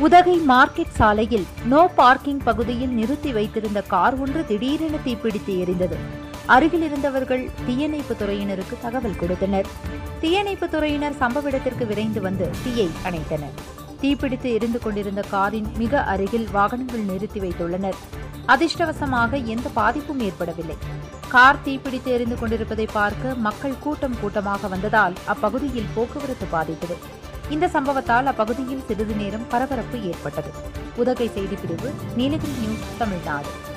Udhagai market சாலையில் no parking பகுதியில் நிறுத்தி வைத்திருந்த கார் ஒன்று திடீரென தீப்பிடித்து எரிந்தது அருகில் இருந்தவர்கள் தீயணைப்பு துறையினருக்கு தகவல் கொடுத்தனர் தீயணைப்பு துறையினர் சம்பவ இடத்திற்கு விரைந்து வந்து தீயை அணைத்தனர் தீப்பிடித்து எரிந்து கொண்டிருந்த காரின் மிக அருகில் வாகனங்கள் நிறுத்தி வைத்துள்ளனர் அதிர்ஷ்டவசமாக எந்த பாதிப்பும் ஏற்படவில்லை கார் தீப்பிடித்து எரிந்து கொண்டிருப்பதை பார்க்க மக்கள் கூட்டம் கூட்டமாக வந்ததால் அப்பகுதியில் போக்குவரத்து பாதித்தது இந்த சம்பவத்தால் அப்பகுதியில் சிறிது நேரம் பரபரப்பு ஏற்பட்டது உதகை செய்திப்பிரிவு நீலகிரி நியூஸ் தமிழ்நாடு